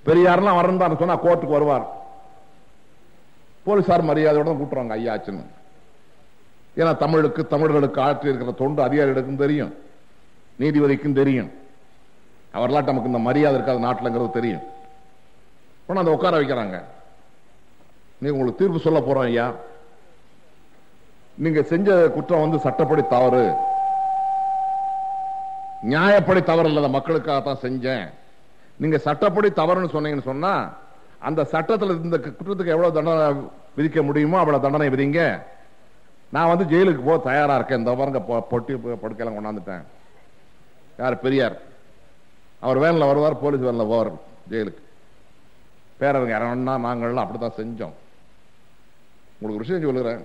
பெரியார்லாம் வரணும் சொன்னா கோர்ட்டுக்கு வருவார் போலீசார் மரியாதையோட தான் கூட்டுறாங்க ஐயாச்சுன்னு ஏன்னா தமிழுக்கு தமிழர்களுக்கு ஆற்றி இருக்கிற தொண்டு அதிகாரிகளுக்கும் தெரியும் நீதிபதிக்கும் தெரியும் அவர்களாட்ட நமக்கு இந்த மரியாதை இருக்காது நாட்டிலங்கிறது தெரியும் உடனே அந்த உட்கார வைக்கிறாங்க நீ உங்களுக்கு தீர்ப்பு சொல்ல போறோம் ஐயா நீங்க செஞ்ச குற்றம் வந்து சட்டப்படி தவறு நியாயப்படி தவறு இல்லாத மக்களுக்காக தான் செஞ்சேன் நீங்க சட்டப்படி தவறுன்னு சொன்னீங்கன்னு சொன்னா அந்த சட்டத்துல இந்த குற்றத்துக்கு எவ்வளவு தண்டனை விதிக்க முடியுமோ அவ்வளவு தண்டனை விதிங்க நான் வந்து ஜெயிலுக்கு போக தயாரா இருக்கேன் இந்த பாருங்க பொ- பொட்டி பு- படுக்கையெல்லாம் கொண்டாந்துட்டேன் யார் பெரியார் அவர் வேன்ல வருவார் போலீஸ் வேன்ல போவார் ஜெயிலுக்கு பேரவங்க இறங்கணும்னா நாங்கள்லாம் அப்படித்தான் செஞ்சோம் உங்களுக்கு ஒரு விஷயம் சொல்லுறேன்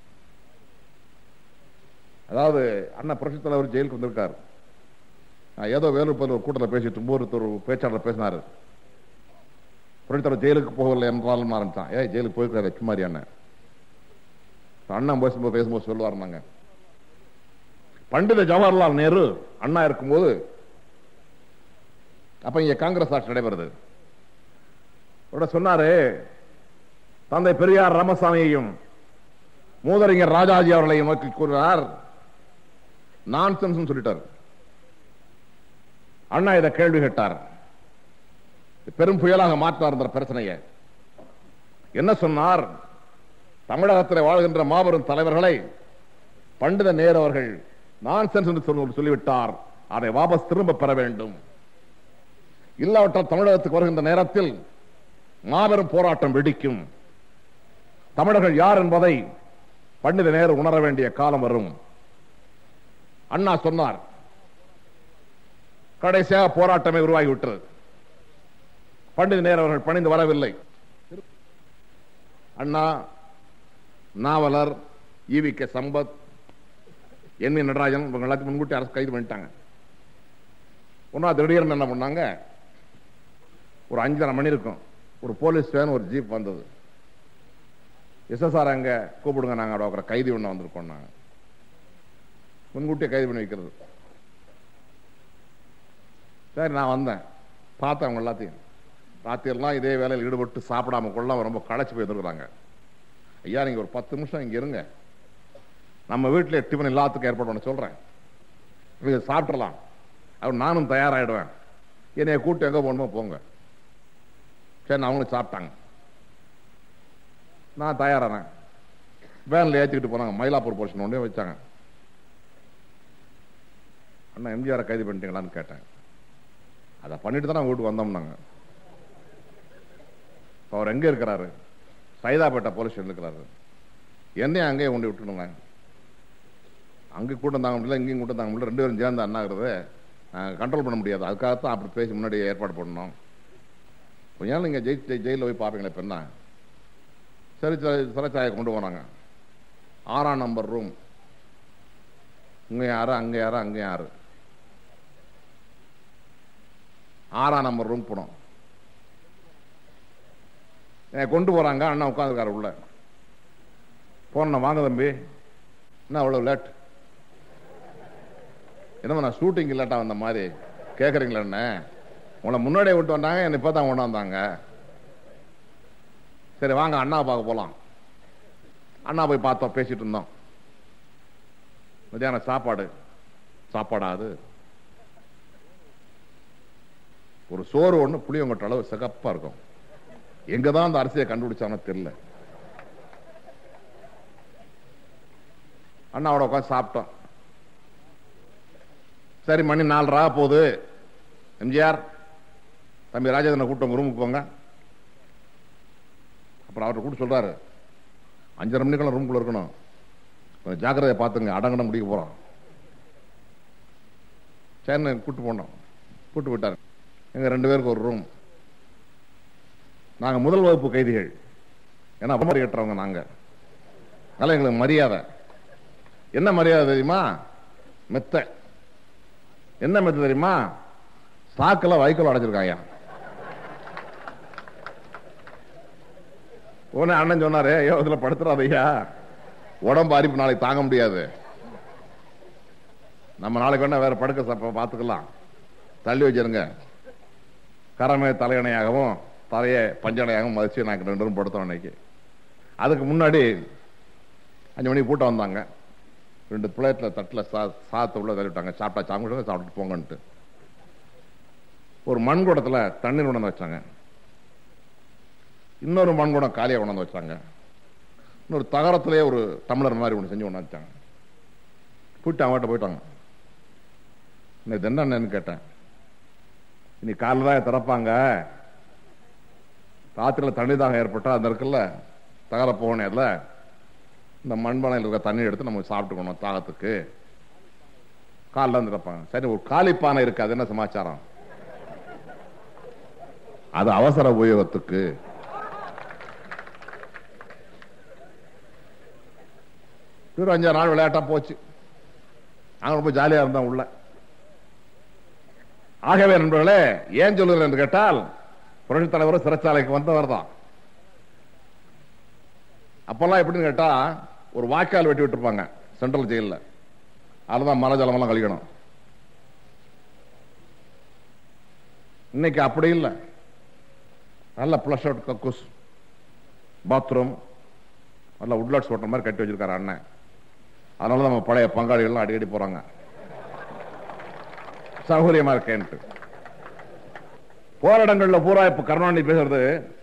அதாவது அண்ணன் புரட்சி தலைவர் ஜெயிலுக்கு வந்திருக்காரு நான் ஏதோ வேலூர் ஒரு கூட்டத்தில் பேசிட்டு இருக்கும்போது ஒரு பேச்சாளர் பேசினாரு புரட்சி தலைவர் ஜெயிலுக்கு போகவில்லை என்றாலும் ஆரம்பிச்சான் ஏய் ஜெயிலுக்கு போயிருக்காரு சும்மாரி அண்ணன் அண்ணன் பேசும்போது பேசும்போது சொல்லுவார் நாங்க பண்டித ஜவஹர்லால் நேரு அண்ணா இருக்கும்போது அப்ப இங்க காங்கிரஸ் ஆட்சி நடைபெறுது உடனே சொன்னாரு தந்தை பெரியார் ராமசாமியையும் மூதறிஞர் ராஜாஜி அவர்களையும் நோக்கி கூறினார் நான் சொல்லிட்டார் அண்ணா இதை கேள்வி கேட்டார் பெரும் புயலாக மாற்றினார் இந்த பிரச்சனையை என்ன சொன்னார் தமிழகத்தில் வாழ்கின்ற மாபெரும் தலைவர்களை பண்டித நேரு அவர்கள் நான் என்று சொல்லி- சொல்லிவிட்டார் அதை வாபஸ் திரும்ப பெற வேண்டும் இல்லாவிட்டால் தமிழகத்துக்கு வருகின்ற நேரத்தில் மாபெரும் போராட்டம் வெடிக்கும் தமிழர்கள் யார் என்பதை பண்டித நேரு உணர வேண்டிய காலம் வரும் அண்ணா சொன்னார் கடைசியாக போராட்டமே உருவாகிவிட்டது பண்டித நேரு அவர்கள் பணிந்து வரவில்லை அண்ணா நாவலர் ஈவி கே சம்பத் என் வி நடராஜன் இவங்க எல்லாத்தையும் முன்கூட்டி அரசு கைது பண்ணிட்டாங்க ஒன்னா திடீர்னு என்ன பண்ணாங்க ஒரு அஞ்சரை மணி இருக்கும் ஒரு போலீஸ் வேன் ஒரு ஜீப் வந்தது எஸ்எஸ்ஆர் அங்க கூப்பிடுங்க நாங்க അവിടെ உட்கார கைதி ஒண்ணு வந்திருக்கோம் நாங்க முன்கூட்டியே கைது பண்ணி வைக்கிறது சரி நான் வந்தேன் பார்த்தேன் அவங்க எல்லாத்தையும் ராத்திரிலாம் இதே வேலையில் ஈடுபட்டு சாப்பிடாம கொள்ளாம ரொம்ப களைச்சு போய் வந்துருக்குறாங்க ஐயா நீங்க ஒரு பத்து நிமிஷம் இங்க இருங்க நம்ம வீட்டில் டிஃபன் எல்லாத்துக்கும் ஏற்பாடு பண்ண சொல்றேன் நீங்க சாப்பிடலாம் அவர் நானும் தயாராயிடுவேன் என்னைய கூட்டு எங்க போகணுமோ போங்க சரி அவங்களும் சாப்பிட்டாங்க நான் தயாரானேன் வேன்ல ஏற்றிக்கிட்டு போனாங்க மயிலாப்பூர் போர்ஷன் ஒன்றே வச்சாங்க அண்ணா எம்ஜிஆரை கைது பண்ணிட்டீங்களான்னு கேட்டேன் அதை பண்ணிட்டு தான் வீட்டுக்கு வந்தோம்னாங்க இப்ப அவர் எங்க இருக்கிறாரு சைதாப்பேட்டை போலீஸ் ஸ்டேஷன் இருக்கிறாரு என்னையும் அங்கேயே கொண்டு விட்டுணுங்க அங்கே கூட்டம் தாங்க முடியல இங்கேயும் கூட்டம் தாங்க முடியல ரெண்டு பேரும் சேர்ந்து அண்ணாங்கிறது கண்ட்ரோல் பண்ண முடியாது அதுக்காகத்தான் அப்படி பேசி முன்னாடி ஏற்பாடு பண்ணணும் கொஞ்ச நாள் நீங்கள் ஜெய் ஜெய் ஜெயிலில் போய் பார்ப்பீங்களே இப்போ என்ன சரி சரி சிறைச்சாயை கொண்டு போனாங்க ஆறாம் நம்பர் ரூம் இங்கே யாரு அங்கே யாரு அங்கே யாரு ஆறாம் நம்பர் ரூம் போனோம் ஏன் கொண்டு போறாங்க அண்ணா உட்காந்துருக்காரு உள்ள போன வாங்க தம்பி என்ன அவ்வளவு லேட் என்னமா நான் ஷூட்டிங் இல்லாட்டா வந்த மாதிரி கேக்குறீங்களா என்ன உங்களை முன்னாடியே விட்டு வந்தாங்க என்னை இப்போ தான் கொண்டு வந்தாங்க சரி வாங்க அண்ணா பார்க்க போலாம் அண்ணா போய் பார்த்தோம் பேசிட்டு இருந்தோம் மத்தியானம் சாப்பாடு சாப்பாடா அது ஒரு சோறு ஒண்ணு புளியங்கொட்ட அளவு சிகப்பா இருக்கும் எங்கதான் அந்த அரிசியை கண்டுபிடிச்சானோ தெரியல அண்ணாவோட உட்காந்து சாப்பிட்டோம் சரி மணி நாலரா போகுது எம்ஜிஆர் தம்பி ராஜேந்திரனை கூட்டம் உங்க ரூமுக்கு போங்க அப்புறம் அவர்கிட்ட கூட்டு சொல்றாரு அஞ்சரை மணிக்கெல்லாம் ரூம்குள்ள இருக்கணும் கொஞ்சம் ஜாக்கிரதையை பார்த்துங்க அடங்கடம் முடிக்க போறோம் சரின்னு கூட்டு போனோம் கூட்டு விட்டார் எங்க ரெண்டு பேருக்கு ஒரு ரூம் நாங்க முதல் வகுப்பு கைதிகள் ஏன்னா அப்பமாரி கட்டுறவங்க நாங்க அதனால எங்களுக்கு மரியாதை என்ன மரியாதை தெரியுமா மெத்த என்ன மெத்த தெரியுமா சாக்கில் வைக்கோல் அடைச்சிருக்காங்க உடனே அண்ணன் சொன்னாரு ஐயோ இதுல படுத்துறாது ஐயா உடம்பு அரிப்பு நாளைக்கு தாங்க முடியாது நம்ம நாளைக்கு வேணா வேற படுக்க சப்ப பார்த்துக்கலாம் தள்ளி வச்சிருங்க கரமே தலையணையாகவும் தரையை பஞ்சனையாக மதிச்சு நாங்கள் ரெண்டு பேரும் படுத்தோம் அன்னைக்கு அதுக்கு முன்னாடி அஞ்சு மணிக்கு கூட்டம் வந்தாங்க ரெண்டு பிளேட்டில் தட்டில் சா சாதத்தை உள்ள தள்ளிவிட்டாங்க சாப்பிட்டா சாப்பிட்டு சாப்பிட்டு போங்கன்ட்டு ஒரு மண் குடத்தில் தண்ணீர் கொண்டு வந்து வச்சாங்க இன்னொரு மண் குடம் காலியாக கொண்டு வந்து வச்சாங்க இன்னொரு தகரத்திலே ஒரு டம்ளர் மாதிரி ஒன்று செஞ்சு கொண்டு வச்சாங்க போயிட்டு அவங்ககிட்ட போயிட்டாங்க இன்னைக்கு என்னன்னு கேட்டேன் இனி காலைல தான் திறப்பாங்க ராத்திரியில் தண்ணி தாகம் ஏற்பட்டா அந்த இருக்குல்ல தகர போனேர்ல இந்த மண்பானையில் இருக்க தண்ணி எடுத்து நம்ம சாப்பிட்டுக்கணும் தாகத்துக்கு காலில் வந்து திறப்பாங்க சரி ஒரு காலி பானை இருக்கு அது என்ன சமாச்சாரம் அது அவசர உபயோகத்துக்கு ஒரு அஞ்சாறு நாள் விளையாட்டா போச்சு அங்க ரொம்ப ஜாலியா இருந்தோம் உள்ள ஆகவே நண்பர்களே ஏன் சொல்லுகிறேன் என்று கேட்டால் புரட்சி தலைவர் சிறைச்சாலைக்கு வந்தவர் தான் அப்பெல்லாம் எப்படின்னு கேட்டா ஒரு வாய்க்கால் வெட்டி விட்டுருப்பாங்க சென்ட்ரல் ஜெயில அதுதான் மலை ஜலமெல்லாம் கழிக்கணும் இன்னைக்கு அப்படி இல்லை நல்ல பிளஷ் அவுட் கக்கூஸ் பாத்ரூம் நல்ல உட்லாட்ஸ் ஓட்டுற மாதிரி கட்டி வச்சிருக்காரு அண்ணன் அதனால நம்ம பழைய பங்காளிகள்லாம் அடிக்கடி போறாங்க சௌகரியமா இருக்கேன்ட்டு போராட்டங்கள்ல பூரா இப்ப கருணாநிதி பேசுறது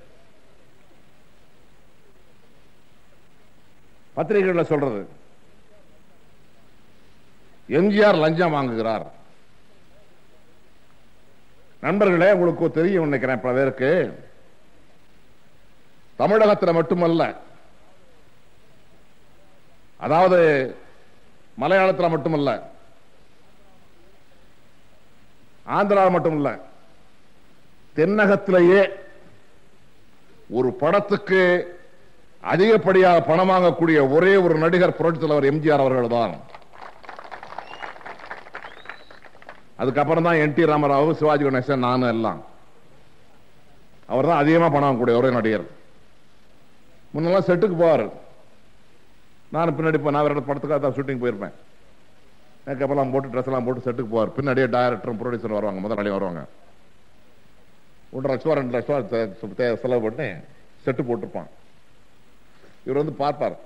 பத்திரிகைகள்ல சொல்றது எம்ஜிஆர் லஞ்சம் வாங்குகிறார் நண்பர்களே உங்களுக்கு தெரியும் நினைக்கிறேன் பல பேருக்கு தமிழகத்தில் மட்டுமல்ல அதாவது மலையாளத்தில் மட்டுமல்ல ஆந்திரா மட்டுமல்ல தென்னகத்திலேயே ஒரு படத்துக்கு அதிகப்படியாக பணம் வாங்கக்கூடிய ஒரே ஒரு நடிகர் புரட்சி தலைவர் எம்ஜிஆர் அவர்கள் தான் அதுக்கப்புறம் தான் என் டி ராமராவ் சிவாஜி கணேசன் நானும் எல்லாம் அவர் தான் அதிகமா பணம் வாங்கக்கூடிய ஒரே நடிகர் முன்னெல்லாம் செட்டுக்கு போவார் நான் பின்னாடி இப்போ நான் வேற படத்துக்காக தான் ஷூட்டிங் போயிருப்பேன் மேக்கப்பெல்லாம் போட்டு ட்ரெஸ் எல்லாம் போட்டு செட்டுக்கு போவார் பின்னாடியே டைரக்டரும் ப்ரொடியூசர் வருவாங்க முதலாளி வருவாங்க ஒன்றரை லட்சம் ரெண்டு லட்சம் செலவு பண்ணி செட்டு போட்டிருப்பான் இவர் வந்து பார்ப்பார்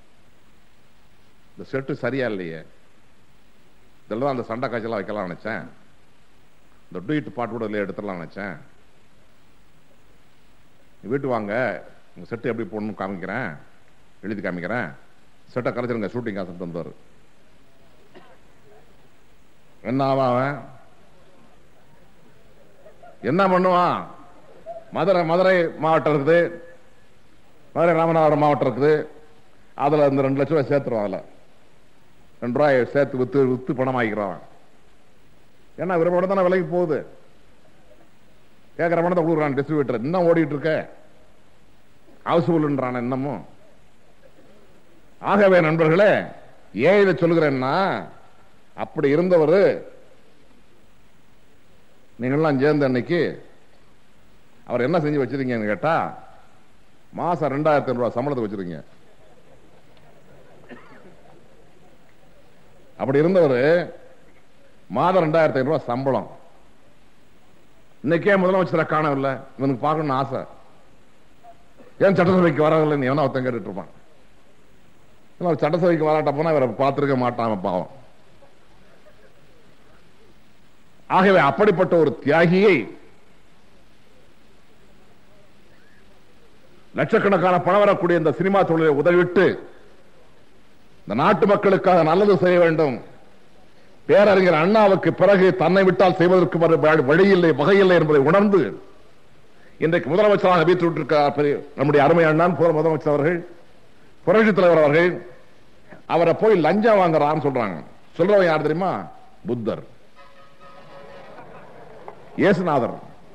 இந்த செட்டு சரியா இல்லையே இதெல்லாம் அந்த சண்டை காய்ச்சலாம் வைக்கலாம் நினைச்சேன் இந்த டூயிட் பாட்டு கூட இல்லையே எடுத்துடலாம் நினைச்சேன் வீட்டு வாங்க உங்க செட்டு எப்படி போடணும் காமிக்கிறேன் எழுதி காமிக்கிறேன் செட்டை கரைச்சிருங்க ஷூட்டிங் காசு தந்தார் என்ன ஆவான் அவன் என்ன பண்ணுவான் மதுரை மதுரை மாவட்டம் இருக்குது மதுரை ராமநாதபுரம் மாவட்டம் இருக்குது அதுல இந்த ரெண்டு லட்சம் ரூபாய் சேர்த்துருவான் அதுல ரெண்டு ரூபாய் சேர்த்து வித்து வித்து பணம் ஆகிக்கிறான் ஏன்னா இவர படம் தானே விலைக்கு போகுது கேட்கிற பணத்தை கொடுக்குறான் டிஸ்ட்ரிபியூட்டர் இன்னும் ஓடிட்டு இருக்க ஹவுஸ்ஃபுல்ன்றான் இன்னமும் ஆகவே நண்பர்களே ஏன் இதை சொல்லுகிறேன்னா அப்படி இருந்தவர் நீங்கள்லாம் சேர்ந்த அன்னைக்கு அவர் என்ன செஞ்சு வச்சிருக்கீங்கன்னு கேட்டா மாசம் ரெண்டாயிரத்தி ரூபாய் சம்பளத்தை வச்சிருக்கீங்க அப்படி இருந்தவர் மாதம் ரெண்டாயிரத்தி ஐநூறு ரூபாய் சம்பளம் இன்னைக்கே முதலமைச்சரை காணவில்லை இவனுக்கு பார்க்கணும்னு ஆசை ஏன் சட்டசபைக்கு வரவில்லைன்னு எவனா ஒருத்தன் கேட்டுட்டு இருப்பான் இல்ல, சட்டசபைக்கு வராட்ட போனா இவரை பார்த்திருக்க மாட்டான் அவன் பாவம் ஆகவே அப்படிப்பட்ட ஒரு தியாகியை லட்சக்கணக்கான பணம் வரக்கூடிய இந்த சினிமா தொழிலை உதவிட்டு இந்த நாட்டு மக்களுக்காக நல்லது செய்ய வேண்டும் பேரறிஞர் அண்ணாவுக்கு பிறகு தன்னை விட்டால் செய்வதற்கு வர வழி- வழியில்லை வகையில்லை என்பதை உணர்ந்து இன்றைக்கு முதலமைச்சராக வீட்டிருக்கிறார் பெரிய- நம்முடைய அருமை அண்ணன் புற முதலமைச்சர் அவர்கள் புரட்சி தலைவர் அவர்கள் அவரை போய் லஞ்சம் வாங்குறான்னு சொல்றாங்க சொல்றவன் யார் தெரியுமா புத்தர் இயேசுநாதர்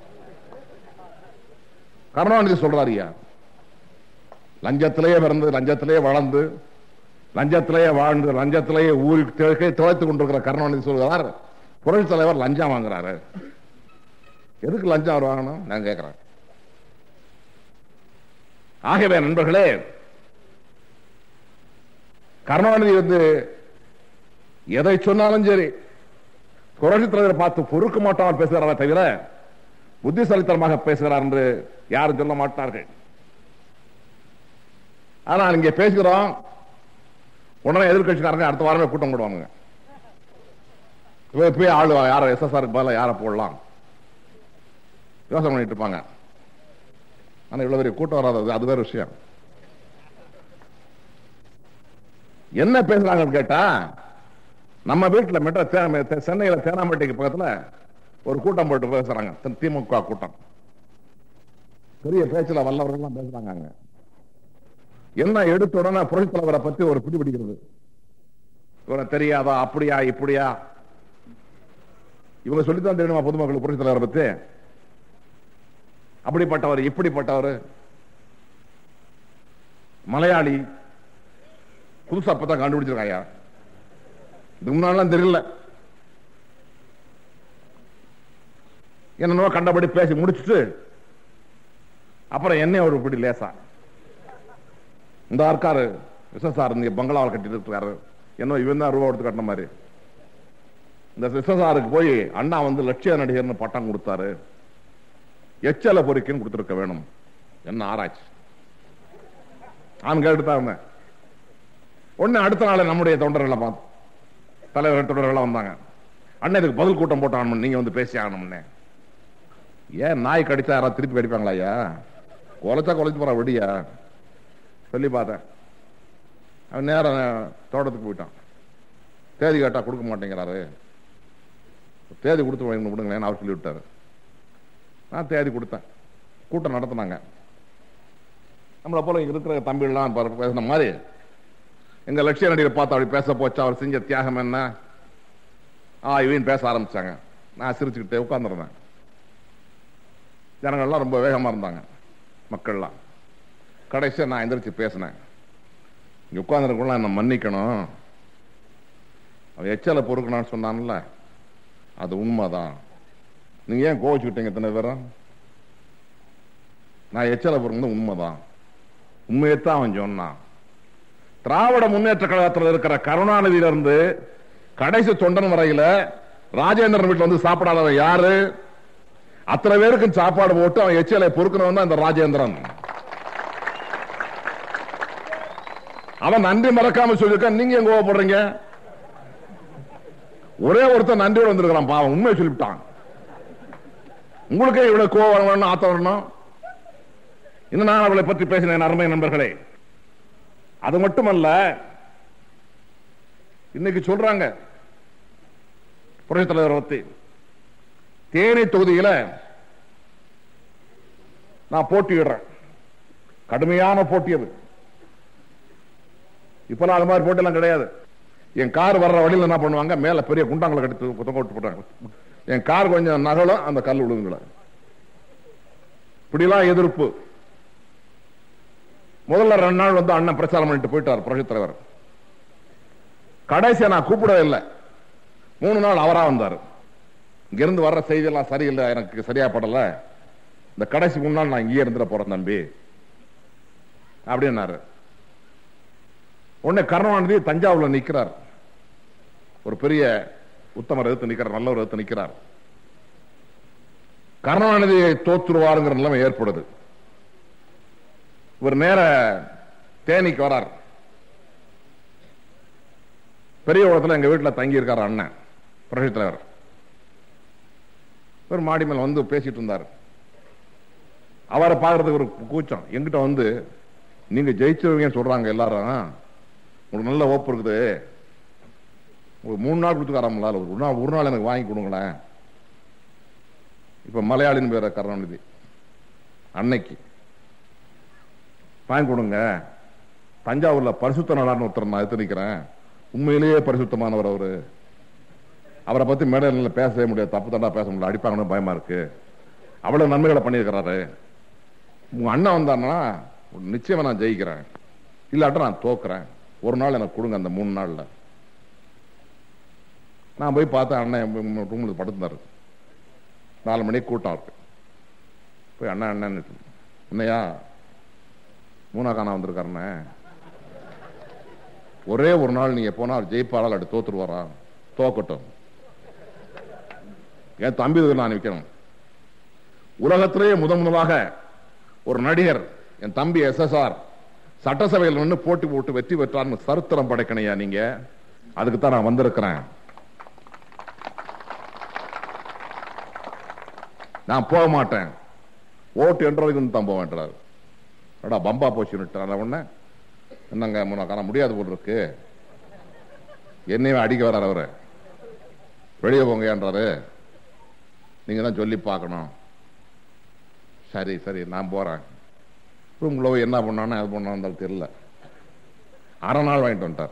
கருணாநிதி சொல்றாருயா லஞ்சத்திலேயே பிறந்து லஞ்சத்திலேயே வளர்ந்து லஞ்சத்திலேயே வாழ்ந்து லஞ்சத்திலேயே ஊறி திளைக்க திளைத்துக் கொண்டிருக்கிற கருணாநிதி சொல்கிறார் புரட்சி தலைவர் லஞ்சம் வாங்குறாரு எதுக்கு லஞ்சம் அவர் வாங்கணும் நான் கேட்கிறேன் ஆகவே நண்பர்களே கருணாநிதி வந்து எதை சொன்னாலும் சரி புரட்சி தலைவரை பார்த்து பொறுக்க மாட்டாமல் பேசுகிறாரே தவிர புத்திசாலித்தனமாக பேசுகிறார் என்று யாரும் சொல்ல மாட்டார்கள் ஆனால் இங்கே பேசுகிறோம் உடனே எதிர்கட்சிக்காரங்க அடுத்த வாரமே கூட்டம் போடுவாங்க இவன் போய் ஆளு யார எஸ்எஸ்ஆருக்கு பதிலாக யாரை போடலாம் யோசனை பண்ணிட்டு இருப்பாங்க ஆனா இவ்வளவு பெரிய கூட்டம் வராது அது வேற விஷயம் என்ன பேசுறாங்கன்னு கேட்டா நம்ம வீட்டுல மெட்ரோ தே- தே- சென்னையில தேனாம்பேட்டைக்கு பக்கத்துல ஒரு கூட்டம் போட்டு பேசுறாங்க தி- திமுக கூட்டம் பெரிய பேச்சுல வல்லவர்கள் பேசுறாங்க அங்க என்ன எடுத்த உடனே புரட்சி தலைவரை பத்தி ஒரு பிடி பிடிக்கிறது இவரை தெரியாதா அப்படியா இப்படியா இவங்க சொல்லித்தான் தெரியுமா பொதுமக்கள் புரட்சி தலைவரை பத்தி அப்படிப்பட்டவர் இப்படிப்பட்டவர் மலையாளி புதுசா அப்பதான் கண்டுபிடிச்சிருக்காயா இது முன்னாலாம் தெரியல என்னென்னவோ கண்டபடி பேசி முடிச்சுட்டு அப்புறம் என்ன ஒரு பிடி லேசா இந்த இருக்காரு விசசார் இங்க பங்களாவில் கட்டிட்டு இருக்காரு என்ன இவன் தான் ரூபா கொடுத்து கட்டின மாதிரி இந்த விசசாருக்கு போய் அண்ணா வந்து லட்சிய நடிகர்னு பட்டம் கொடுத்தாரு எச்சல பொறிக்குன்னு கொடுத்திருக்க வேணும் என்ன ஆராய்ச்சி நான் கேட்டுதான் இருந்தேன் உடனே அடுத்த நாள் நம்முடைய தொண்டர்களை பார்த்து தலைவர் தொண்டர்கள் வந்தாங்க அண்ணன் இதுக்கு பதில் கூட்டம் போட்டான் நீங்க வந்து பேசி ஆகணும்னே ஏன் நாய் கடிச்சா யாராவது திருப்பி கடிப்பாங்களா ஐயா குலைச்சா குலைச்சு போறா வெடியா சொல்லி பார்த்தேன் அவன் நேரம் தோட்டத்துக்கு போயிட்டான் தேதி கேட்டா கொடுக்க மாட்டேங்கிறாரு தேதி கொடுத்து வைங்க விடுங்களேன் அவர் சொல்லி விட்டாரு நான் தேதி கொடுத்தேன் கூட்டம் நடத்தினாங்க நம்மளை போல இங்க இருக்கிற தம்பிகள்லாம் ப- பேசின மாதிரி எங்க லட்சிய நடிகர் பார்த்து அப்படி பேச போச்சு அவர் செஞ்ச தியாகம் என்ன ஆ இவன் பேச ஆரம்பிச்சாங்க நான் சிரிச்சுக்கிட்டே உட்கார்ந்துருந்தேன் ஜனங்கள்லாம் ரொம்ப வேகமா இருந்தாங்க மக்கள்லாம் கடைசியா நான் எந்திரிச்சு பேசினேன் இங்க உட்கார்ந்துருக்கலாம் என்ன மன்னிக்கணும் அவன் எச்சலை பொறுக்கணும்னு சொன்னான்ல அது உண்மைதான் நீங்க ஏன் கோவிச்சுக்கிட்டீங்க இத்தனை பேரும் நான் எச்சலை பொறுக்கிறது உண்மைதான் உண்மையைத்தான் அவன் சொன்னான் திராவிட முன்னேற்ற கழகத்தில் இருக்கிற கருணாநிதியில இருந்து கடைசி தொண்டன் வரையில ராஜேந்திரன் வீட்டுல வந்து சாப்பிடாதவன் யாரு அத்தனை பேருக்கும் சாப்பாடு போட்டு அவன் எச்சியலை பொறுக்கிறவன் தான் இந்த ராஜேந்திரன் அவன் நன்றி மறக்காம சொல்லிருக்கான் நீங்க எங்க கோவப்படுறீங்க ஒரே ஒருத்தன் நன்றியோட வந்திருக்கிறான் பாவம் உண்மையை சொல்லிவிட்டான் உங்களுக்கே இவ்வளவு கோவம் வரணும் ஆத்தம் வரணும் இன்னும் நான் அவளை பற்றி பேசினேன் அருமை நண்பர்களே அது மட்டுமல்ல இன்னைக்கு சொல்றாங்க புரட்சித் தலைவர் பத்தி தேனி தொகுதியில நான் போட்டியிடுறேன் கடுமையான போட்டி அது இப்பெல்லாம் அது மாதிரி போட்டியெல்லாம் கிடையாது என் கார் வர்ற வழியில என்ன பண்ணுவாங்க மேல பெரிய குண்டாங்களை கட்டி தொங்க விட்டு போட்டாங்க என் கார் கொஞ்சம் நகலும் அந்த கல் விழுங்குல இப்படிலாம் எதிர்ப்பு முதல்ல ரெண்டு நாள் வந்து அண்ணன் பிரச்சாரம் பண்ணிட்டு போயிட்டார் புரட்சித் தலைவர் கடைசியா நான் கூப்பிடவே இல்லை மூணு நாள் அவரா வந்தார் இங்கிருந்து வர்ற செய்தியெல்லாம் சரியில்லை எனக்கு சரியா படல இந்த கடைசி மூணு நாள் நான் இங்கேயே இருந்துட போறேன் தம்பி அப்படின்னாரு உடனே கருணாநிதி தஞ்சாவூர்ல நிக்கிறார் ஒரு பெரிய உத்தமர் எதிர்த்து நிக்கிறார் நல்லவர் எதிர்த்து நிக்கிறார் கருணாநிதியை தோத்துருவாருங்கிற நிலைமை ஏற்படுது இவர் நேர தேனிக்கு வரார் பெரிய உலகத்துல எங்க வீட்டுல தங்கி இருக்காரு அண்ணன் புரட்சி தலைவர் இவர் மாடி மேல வந்து பேசிட்டு இருந்தார் அவரை பார்க்கறதுக்கு ஒரு கூச்சம் எங்கிட்ட வந்து நீங்க ஜெயிச்சிருவீங்கன்னு சொல்றாங்க எல்லாரும் உங்களுக்கு நல்ல ஓப்பு இருக்குது ஒரு மூணு நாள் கொடுத்துக்காராமல ஒரு நாள் ஒரு நாள் எனக்கு வாங்கி கொடுங்களேன் இப்ப மலையாளின்னு பேர கருணாநிதி அன்னைக்கு வாங்கி கொடுங்க தஞ்சாவூர்ல பரிசுத்த நாடார்னு ஒருத்தர் நான் எடுத்து நிக்கிறேன் உண்மையிலேயே பரிசுத்தமானவர் அவரு அவரை பத்தி மேடையில பேசவே முடியாது தப்பு தண்டா பேச முடியல அடிப்பாங்கன்னு பயமா இருக்கு அவ்வளவு நன்மைகளை பண்ணியிருக்கிறாரு உங்க அண்ணன் வந்தான்னா நிச்சயமா நான் ஜெயிக்கிறேன் இல்லாட்ட நான் தோக்குறேன் ஒரு நாள் எனக்கு கொடுங்க அந்த மூணு நாள்ல நான் போய் பார்த்தேன் அண்ணன் ரூம்ல படுத்திருந்தாரு நாலு மணிக்கு கூட்டம் இருக்கு போய் அண்ணன் அண்ணன் என்னையா மூணா காணா வந்திருக்காருண்ணே ஒரே ஒரு நாள் நீங்க போனா அவர் ஜெயிப்பாளர் அப்படி தோத்துருவாரா தோக்கட்டும் என் தம்பி இதுக்கு நான் நிற்கணும் உலகத்திலேயே முதன் முதலாக ஒரு நடிகர் என் தம்பி எஸ்எஸ்ஆர் சட்டசபையில் நின்று போட்டி போட்டு வெற்றி பெற்றார்னு சரித்திரம் படைக்கணையா நீங்க அதுக்கு தான் நான் வந்திருக்கிறேன் நான் போக மாட்டேன் ஓட்டு என்றதுக்கு தான் போக வேண்டார் அடா பம்பா போச்சுன்னு உடனே என்னங்க முன்ன முடியாது போல் இருக்கு என்னையும் அடிக்க வர்றார் அவரு வெளியே போங்கன்றாரு நீங்க தான் சொல்லி பார்க்கணும் சரி சரி நான் போறேன் ரூம்ல போய் என்ன பண்ணானோ அது பண்ணான்னு தெரியல அரை நாள் வாங்கிட்டு வந்துட்டார்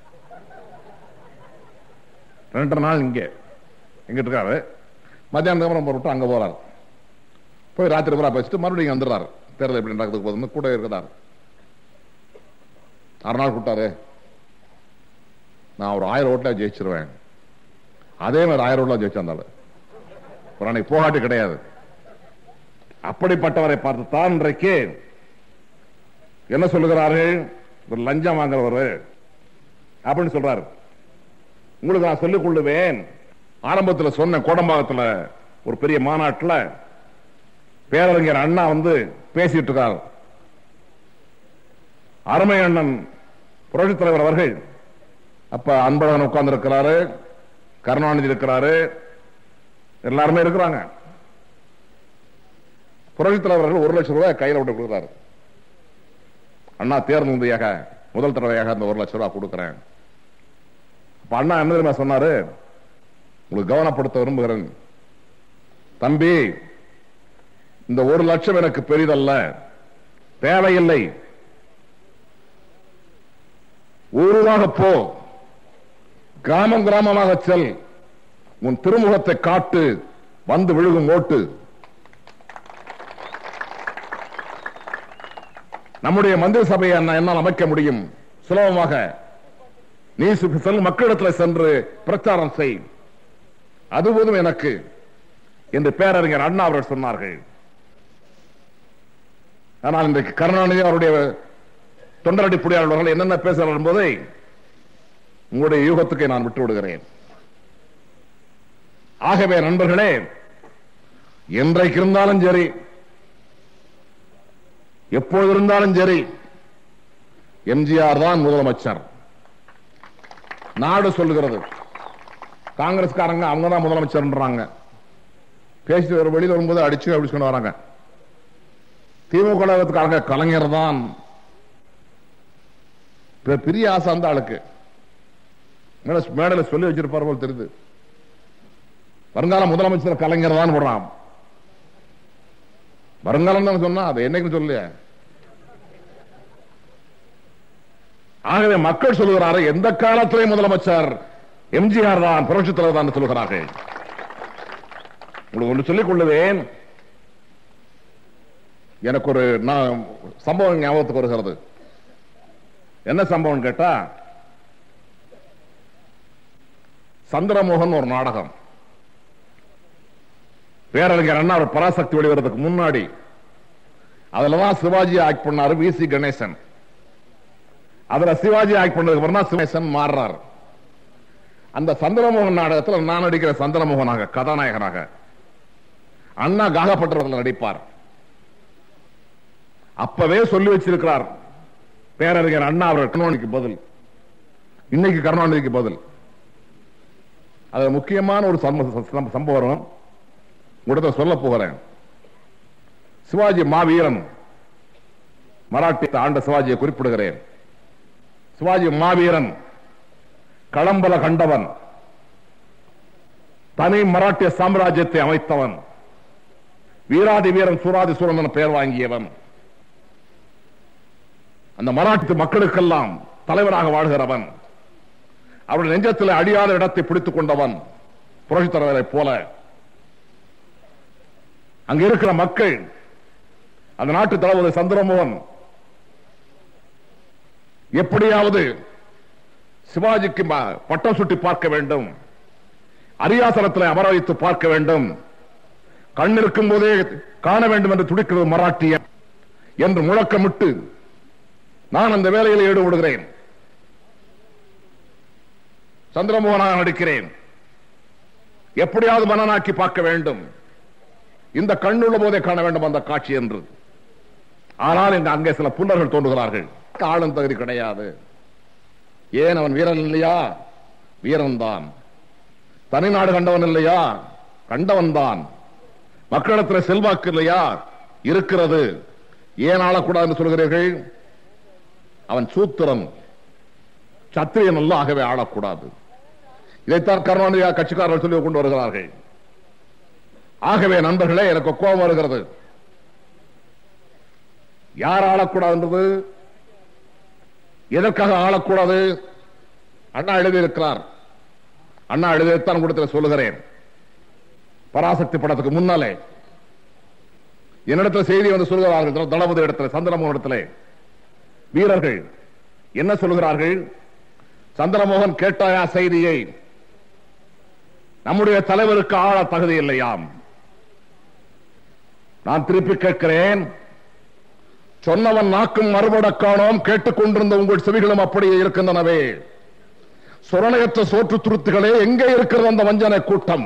ரெண்டரை நாள் இங்கே எங்கிட்டு இருக்காரு மத்தியானத்துக்கு அப்புறம் போட்டு அங்க போறாரு போய் ராத்திரி பூரா பேசிட்டு மறுபடியும் இங்க வந்துடுறாரு தேர்தல் எப்படி நடக்கிறதுக்கு போதும் கூட இருக்கிறார் அரை நாள் கூட்டாரு நான் ஒரு ஆயிரம் ஓட்டுல ஜெயிச்சிருவேன் அதே மாதிரி ஆயிரம் ஓட்டுல ஜெயிச்சாந்தாள் ஒரு அன்னைக்கு போகாட்டி கிடையாது அப்படிப்பட்டவரை பார்த்து தான் இன்றைக்கு என்ன சொல்லுகிறார்கள் ஒரு லஞ்சம் வாங்குறவர் அப்படின்னு சொல்றாரு உங்களுக்கு நான் சொல்லிக் கொள்ளுவேன் ஆரம்பத்தில் சொன்ன கோடம்பாகத்தில் ஒரு பெரிய மாநாட்டில் பேரறிஞர் அண்ணா வந்து பேசிட்டு இருக்கார் அருமை அண்ணன் புரட்சி தலைவர் அவர்கள் அப்ப அன்பழகன் உட்கார்ந்து இருக்கிறாரு கருணாநிதி இருக்கிறாரு எல்லாருமே இருக்கிறாங்க புரட்சி தலைவர்கள் ஒரு லட்சம் ரூபாய் கையில விட்டு கொடுக்குறாரு அண்ணா தேர்தல் முந்தையாக முதல் தடவையாக அந்த ஒரு லட்சம் ரூபாய் கொடுக்கிறேன் அப்ப அண்ணா என்ன தெரியுமா சொன்னாரு உங்களுக்கு கவனப்படுத்த விரும்புகிறேன் தம்பி இந்த ஒரு லட்சம் எனக்கு பெரிதல்ல தேவையில்லை ஊருவாக போ கிராமம் கிராமமாக செல் உன் திருமுகத்தை காட்டு வந்து விழுகும் ஓட்டு நம்முடைய மந்திரி சபையை என்ன- என்னால் அமைக்க முடியும் சுலபமாக நீ சு- செல் மக்களிடத்தில் சென்று பிரச்சாரம் செய் அது போதும் எனக்கு என்று பேரறிஞர் அண்ணா அவர்கள் சொன்னார்கள் ஆனால் இன்றைக்கு கருணாநிதி அவருடைய தொண்டரடி புடியாளர்கள் என்னென்ன பேசுகிறார் என்பதை உங்களுடைய யூகத்துக்கு நான் விட்டு விடுகிறேன் ஆகவே நண்பர்களே என்றைக்கு இருந்தாலும் சரி எப்பொழுது இருந்தாலும் சரி எம்ஜிஆர் தான் முதலமைச்சர் நாடு சொல்லுகிறது காங்கிரஸ்காரங்க அவங்க தான் முதலமைச்சர்ன்றாங்க பேசிட்டு ஒரு வெளியில் வரும்போது அடிச்சு அப்படி கொண்டு வராங்க திமுக கழகத்துக்காரங்க கலைஞர் தான் பெ- பெரிய ஆசை அந்த ஆளுக்கு மேல- மேடையில சொல்லி வச்சிருப்பார் போல் தெரியுது வருங்கால முதலமைச்சர் கலைஞர் தான் போடுறான் வருங்காலம் தான் சொன்னா அது என்னைக்கு சொல்லு ஆகவே மக்கள் சொல்லுகிறாரு எந்த காலத்திலே முதலமைச்சர் எம்ஜிஆர் தான் புரட்சித் தலைவர் தான் சொல்லுகிறார்கள் உங்களுக்கு ஒன்று சொல்லிக் கொள்ளுவேன் எனக்கு ஒரு நான் சம்பவம் ஞாபகத்துக்கு வருகிறது என்ன சம்பவம் கேட்டா சந்திரமோகன் ஒரு நாடகம் பேரறிஞர் அண்ணா ஒரு பராசக்தி வெளிவரதுக்கு முன்னாடி அதுலதான் சிவாஜி ஆக்ட் பண்ணாரு வி சி கணேசன் அதுல சிவாஜி ஆக்ட் பண்ணதுக்கு அப்புறம் தான் சிவனேசன் மாறுறாரு அந்த சந்திரமோகன் நாடகத்தில் நான் நடிக்கிற சந்திரமோகனாக கதாநாயகனாக அண்ணா காகப்பட்டவர்கள் நடிப்பார் அப்பவே சொல்லி வச்சிருக்கிறார் பேரறிஞர் அண்ணா அவர்கள் கருணாநிதிக்கு பதில் இன்னைக்கு கருணாநிதிக்கு பதில் அது முக்கியமான ஒரு சம்ப- சம்ப- சம்பவம் உடனே சொல்ல போகிறேன் சிவாஜி மாவீரன் மராட்டி ஆண்ட சிவாஜியை குறிப்பிடுகிறேன் சிவாஜி மாவீரன் களம்பல கண்டவன் தனி மராட்டிய சாம்ராஜ்யத்தை அமைத்தவன் வீராதி வீரன் சூராதி சூரன் என பெயர் வாங்கியவன் அந்த மராட்டி மக்களுக்கெல்லாம் தலைவராக வாழ்கிறவன் அவருடைய நெஞ்சத்தில் அடியாத இடத்தை பிடித்துக் கொண்டவன் புரட்சித் தலைவரைப் போல அங்க இருக்கிற மக்கள் அந்த நாட்டு தளபதி சந்திரமோகன் எப்படியாவது சிவாஜிக்கு ம- பட்டம் சுட்டி பார்க்க வேண்டும் அரியாசனத்தில் அமர வைத்து பார்க்க வேண்டும் கண் இருக்கும் போதே காண வேண்டும் என்று துடிக்கிறது மராட்டியன் என்று முழக்கமிட்டு நான் அந்த வேலையில் ஈடுபடுகிறேன் சந்திரமோகனாக நடிக்கிறேன் எப்படியாவது மன்னனாக்கி பார்க்க வேண்டும் இந்த கண்ணுள்ள போதே காண வேண்டும் அந்த காட்சி என்று ஆனால் இங்கு அங்கே சில புன்னர்கள் தோன்றுகிறார்கள் ஆளும் தகுதி கிடையாது ஏன் அவன் வீரன் இல்லையா வீரன் தான் தனிநாடு கண்டவன் இல்லையா கண்டவன் தான் மக்களிடத்தில் செல்வாக்கு இல்லையா இருக்கிறது ஏன் ஆளக்கூடாது என்று சொல்கிறீர்கள் அவன் சூத்திரன் சத்திரியன் அல்ல ஆகவே ஆளக்கூடாது இதைத்தான் கருணாநிதி கட்சிக்காரர்கள் சொல்லி கொண்டு வருகிறார்கள் ஆகவே நண்பர்களே எனக்கு கோபம் வருகிறது யார் ஆளக்கூடாதுன்றது எதற்காக ஆளக்கூடாது அண்ணா எழுதியிருக்கிறார் அண்ணா எழுதியத்தான் கூடத்தில் சொல்லுகிறேன் பராசக்தி படத்துக்கு முன்னாலே என்னிடத்தில் செய்தி வந்து சொல்கிறார்கள் தளபதி இடத்துல சந்திரமோகன் இடத்துல வீரர்கள் என்ன சொல்கிறார்கள் சந்திரமோகன் கேட்டாயா செய்தியை நம்முடைய தலைவருக்கு ஆள தகுதி இல்லையாம் நான் திருப்பி கேட்கிறேன் சொன்னவன் நாக்கும் மறுபட காணோம் கேட்டுக்கொண்டிருந்த உங்கள் செவிகளும் அப்படியே இருக்கின்றனவே சுரணையற்ற சோற்று துருத்துகளே எங்கே இருக்கிறது அந்த வஞ்சனை கூட்டம்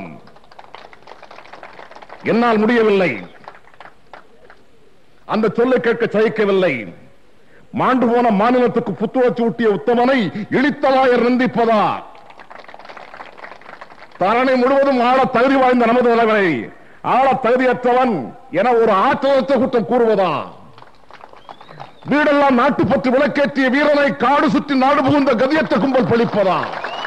என்னால் முடியவில்லை அந்த சொல்லை கேட்க சகிக்கவில்லை மாண்டு போன மாநிலத்துக்கு புத்துணர்ச்சி ஊட்டிய உத்தமனை இழித்தலாயர் நிந்திப்பதா தரணை முழுவதும் ஆள தகுதி வாய்ந்த நமது தலைவரை ஆள தகுதியற்றவன் என ஒரு ஆற்றலற்ற குற்றம் கூறுவதா வீடெல்லாம் நாட்டுப்பற்று விளக்கேற்றிய வீரனை காடு சுற்றி நாடு புகுந்த கதியற்ற கும்பல் பழிப்பதா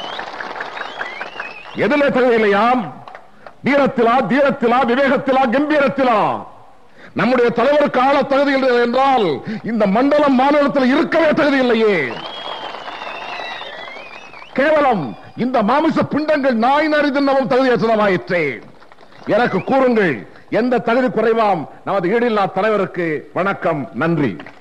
எதிலே தகுதி இல்லையாம் வீரத்திலா தீரத்திலா விவேகத்திலா கம்பீரத்திலா நம்முடைய தலைவருக்கு ஆள தகுதி இல்லை என்றால் இந்த மண்டலம் மாநிலத்தில் இருக்கவே தகுதி இல்லையே கேவலம் இந்த மாமிச பிண்டங்கள் நாய் நரிதின்னமும் தகுதியற்றதாயிற்றே எனக்கு கூறுங்கள் எந்த தகுதி குறைவாம் நமது ஈடில்லா தலைவருக்கு வணக்கம் நன்றி